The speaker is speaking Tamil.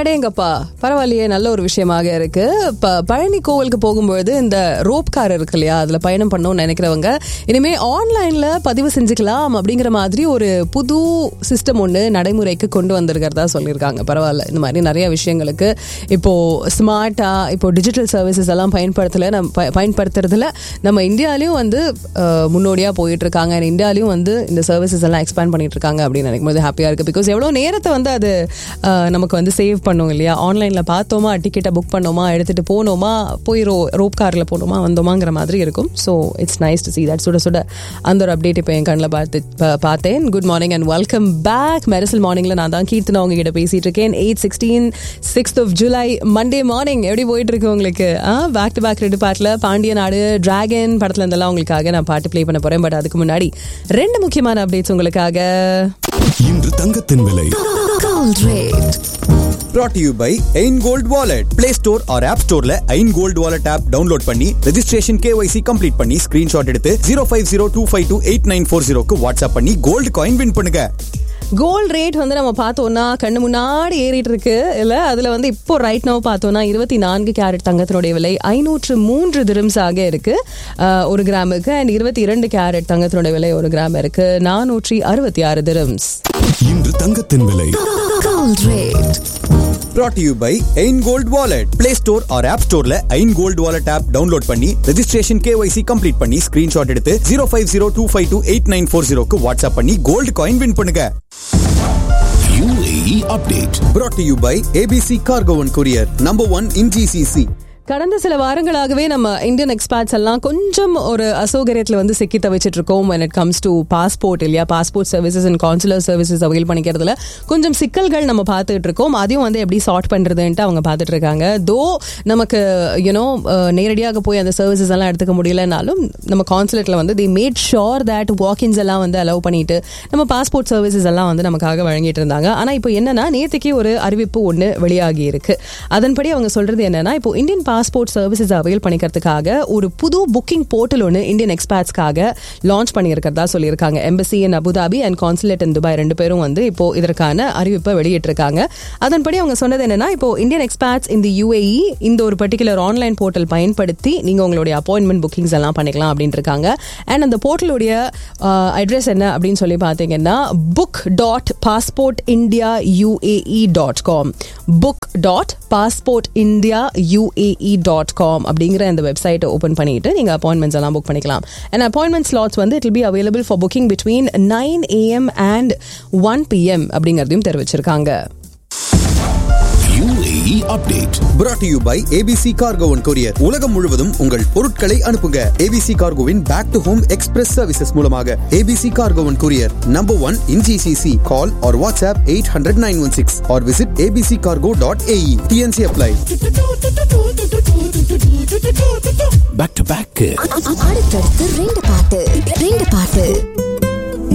அடேங்கப்பா பரவாயில்லையே நல்ல ஒரு விஷயமாக இருக்கு இப்ப பழனி கோவிலுக்கு போகும்பொழுது இந்த ரோப் கார் இருக்கு இல்லையா அதுல பயணம் பண்ணணும்னு நினைக்கிறவங்க இனிமே ஆன்லைன்ல பதிவு செஞ்சுக்கலாம் அப்படிங்கிற மாதிரி ஒரு புது சிஸ்டம் ஒன்று நடைமுறைக்கு கொண்டு வந்திருக்கிறதா சொல்லியிருக்காங்க பரவாயில்ல இந்த மாதிரி நிறைய விஷயங்களுக்கு இப்போ ஸ்மார்ட்டா இப்போ டிஜிட்டல் சர்வீசஸ் எல்லாம் பயன்படுத்தல நம்ம ப- பயன்படுத்துறதுல நம்ம இந்தியாலையும் வந்து அஹ், முன்னோடியா போயிட்டு இருக்காங்க and இந்தியாலையும் வந்து இந்த சர்வீசஸ் எல்லாம் எக்ஸ்பேண்ட் பண்ணிட்டு இருக்காங்க அப்படின்னு நினைக்கும் போது ஹாப்பியா இருக்கு பிகாஸ் எவ்வளவு நேரத்தை வந்து அது அஹ், நமக்கு வந்து சேவ் பண்ணும் இல்லையா ஆன்லைன்ல பார்த்தோமா டிக்கெட்டை புக் பண்ணோமா எடுத்துட்டு போனோமா போய் ரோ ரோப் கார்ல போனோமா வந்தோமாங்கிற மாதிரி இருக்கும் so it's nice to see that சுட சுட அந்த ஒரு அப்டேட் இப்போ என் கண்ணில் பார்த்து பா- பார்த்தேன் good morning and welcome back மெரிசல் மார்னிங்ல நான் தான் கீர்த்தனா உங்ககிட்ட பேசிட்டு இருக்கேன் eight sixteen sixth of July Monday morning எப்படி போயிட்டு இருக்கு உங்களுக்கு பேக் டு பேக் ரெண்டு பாட்டில் பாண்டிய நாடு டிராகன் படத்துல இருந்தெல்லாம் உங்களுக்காக நான் பாட்டு ப்ளே பண்ண போறேன் பட் அதுக்கு முன்னாடி ரெண்டு முக்கியமான அப்டேட்ஸ் உங்களுக்காக இன்று தங்கத்தின் விலை Gold rate. brought to you by Ain Gold Wallet. Play Store or App Storeல Ain Gold Wallet app download பண்ணி registration KYC complete பண்ணி screenshot எடுத்து 0502528940 க்கு வாட்ஸ்அப் பண்ணி கோல்ட் காயின் வின் பண்ணுங்க கோல்ட் ரேட் வந்து நம்ம பார்த்தோம்னா கண்ணு முன்னாடி ஏறிட்டு இருக்கு இல்ல அதுல வந்து இப்போ ரைட் நோ பார்த்தோம்னா இருபத்தி நான்கு கேரட் தங்கத்தினுடைய விலை ஐநூற்று மூன்று திரம்ஸ் ஆக இருக்கு அஹ், ஒரு கிராமுக்கு அண்ட் இருபத்தி இரண்டு கேரட் தங்கத்தினுடைய விலை ஒரு கிராம் இருக்கு நானூற்றி அறுபத்தி ஆறு திரம்ஸ் இன்று தங்கத்தின் விலை Gold rate. brought to you by Ain Gold Wallet. Play Store or App Storeல Ain Gold Wallet app download பண்ணி registration KYC complete பண்ணி screenshot எடுத்து 0502528940 க்கு வாட்ஸ்அப் பண்ணி கோல்ட் காயின் வின் பண்ணுங்க UAE update brought to you by ABC Cargo and Courier number 1 in GCC கடந்த சில வாரங்களாகவே நம்ம இந்தியன் எக்ஸ்பேட்ஸ் எல்லாம் கொஞ்சம் ஒரு அசௌகரியத்தில் வந்து சிக்கி தவிச்சிட்டு இருக்கோம் when it comes to passport இல்லையா passport services and consular services avail பண்ணிக்கிறதுல கொஞ்சம் சிக்கல்கள் நம்ம பார்த்துட்டு இருக்கோம் அதையும் வந்து எப்படி சார்ட் பண்றதுன்ட்டு அவங்க பார்த்துட்டு இருக்காங்க தோ நமக்கு யூனோ நேரடியாக போய் அந்த சர்வீசஸ் எல்லாம் எடுத்துக்க முடியலனாலும் நம்ம கான்சுலேட்ல வந்து the made sure that walk ins எல்லாம் வந்து அலோவ் பண்ணிட்டு நம்ம பாஸ்போர்ட் சர்வீசஸ் எல்லாம் வந்து நமக்காக வழங்கிட்டு இருந்தாங்க ஆனா இப்போ என்னன்னா நேற்றுக்கே ஒரு அறிவிப்பு ஒன்று வெளியாகி இருக்கு அதன்படி அவங்க சொல்றது என்னன்னா இப்போ இந்தியன் பாஸ்போர்ட் சர்வீசஸ் அவைல் பண்ணிக்கிறதுக்காக ஒரு புது புக்கிங் போர்ட்டல் ஒன்று இந்தியன் எக்ஸ்பேட்ஸ்க்காக லான்ச் பண்ணியிருக்கிறதா சொல்லியிருக்காங்க embassy in Abu Dhabi and consulate in Dubai ரெண்டு பேரும் வந்து இப்போ இதற்கான அறிவிப்பை வெளியிட்டிருக்காங்க அதன்படி அவங்க சொன்னது என்னன்னா இப்போ இந்தியன் எக்ஸ்பேட்ஸ் இந்த யுஏஇ இந்த ஒரு பர்டிகுலர் ஆன்லைன் போர்ட்டல் பயன்படுத்தி நீங்க உங்களுடைய அப்பாயின்மெண்ட் புக்கிங்ஸ் எல்லாம் பண்ணிக்கலாம் அப்படின்னு இருக்காங்க அண்ட் அந்த போர்ட்டலுடைய அட்ரஸ் என்ன அப்படின்னு சொல்லி பார்த்தீங்கன்னா book dot passport India UAE dot com book dot passport India UAE dot com அப்படிங்கிற அந்த வெப்சைட்டை ஓப்பன் பண்ணிட்டு நீங்க அப்பாயின்மெண்ட்ஸ் எல்லாம் புக் பண்ணிக்கலாம் அண்ட் அப்பாயின்மெண்ட் ஸ்லாட்ஸ் வந்து it be available for booking between nine AM and one PM அப்படிங்கிறதையும் தெரிவிச்சிருக்காங்க UAE update brought to you by ABC Cargo and Courier. உலகம் முழுவதும் உங்கள் பொருட்களை அனுப்புங்க ABC Cargoவின் back to home express services மூலமாக ABC Cargo and Courier number 1 in GCC. Call or WhatsApp 800-916 or visit abccargo.ae. TNC apply. back to back அடுத்தடுத்து ரெண்டு பாட்டு ரெண்டு பாட்டு